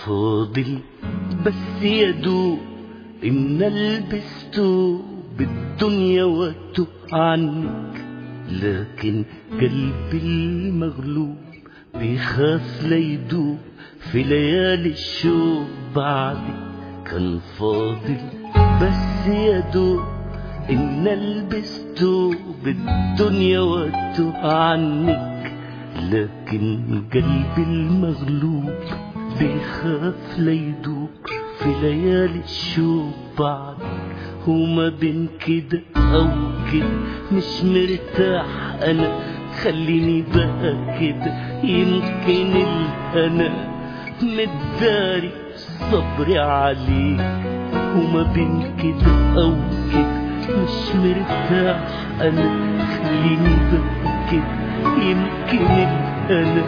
فاضل بس يدوب إن لبسته بالدنيا واتوب عنك لكن قلبي المغلوب بيخاف ليدوب في ليالي الشوق بعدك كان فاضل بس يدوب إن لبسته بالدنيا واتوب عنك لكن قلبي المغلوب بيخاف ليدوب في ليالي الشوق بعدك وما بين كده أو كده مش مرتاح أنا خليني بقى كده يمكن الأنا متداري صبري عليك وما بين كده أو كده مش مرتاح أنا خليني بقى كده يمكن الأنا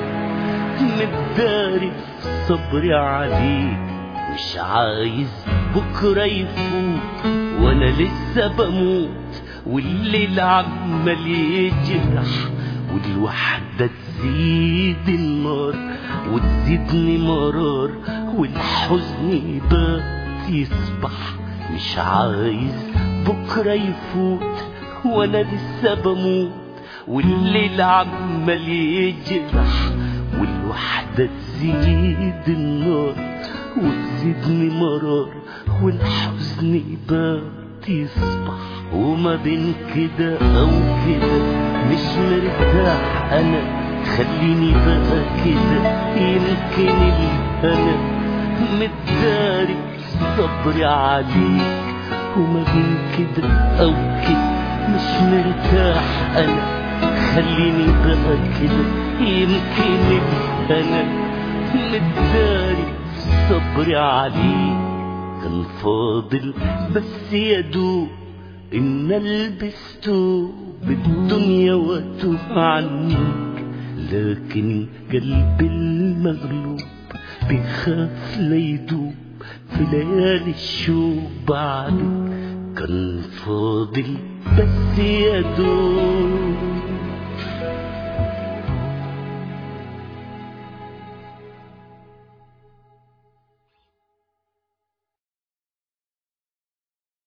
متداري صبري عليك مش عايز بكرة يفوت وانا لسه بموت والليل عمال يجرح والوحدة تزيد النار وتزيدني مرار والحزن يبات يصبح مش عايز بكرة يفوت وانا لسه بموت والليل عمال يجرح والوحدة تزيد النار وتزيدني مرار والحزن يبات يصبح وما بين كده او كده مش مرتاح انا خليني بقى كده يمكن الهنا متداري صبري عليك وما بين كده او كده مش مرتاح انا خليني بقى كده يمكن الهنا متداري صبري عليك كان فاضل بس يدوب إن لبسته بالدنيا واتوب عنك لكن قلبي المغلوب بيخاف ليدوب في ليالي الشوق بعدك كان فاضل بس يدوب